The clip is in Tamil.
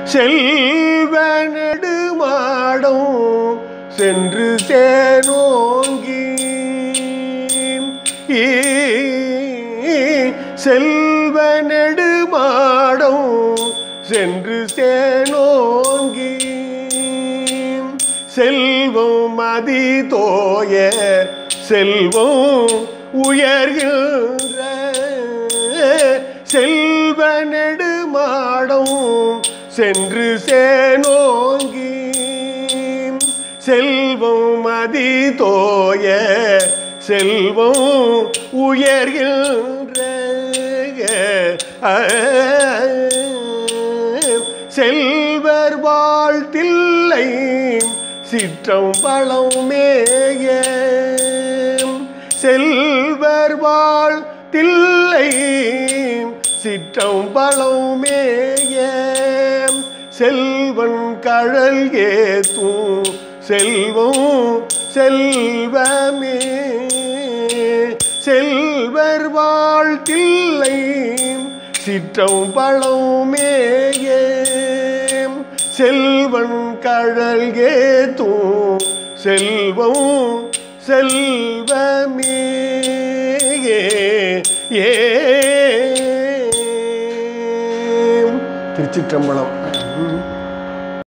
செல்வ நெடுமாடம் சென்று சேனோங்கி செல்வ நெடுமாடம் சென்று சேனோங்கி செல்வம் மதி தோய செல்வம் உயர்கின்ற செல்வ நெடுமாடம் சென்று சேனோங்கி செல்வம் மதி தோய செல்வம் உயர்கின்ற செல்வர் வாழ்த்தில்லை சிற்றம் பழம் மேய செல்வர் வாழ்த்தில்லை சிற்றம் பழம் மேய செல்வன் கழல் ஏத்தும் செல்வம் செல்வமே செல்வர் வாழ்த்தில்லை சிற்றம் பழமேய செல்வன் கழல் ஏத்தும் செல்வம் செல்வமே ஏ திருச்சிற்றம்பலம்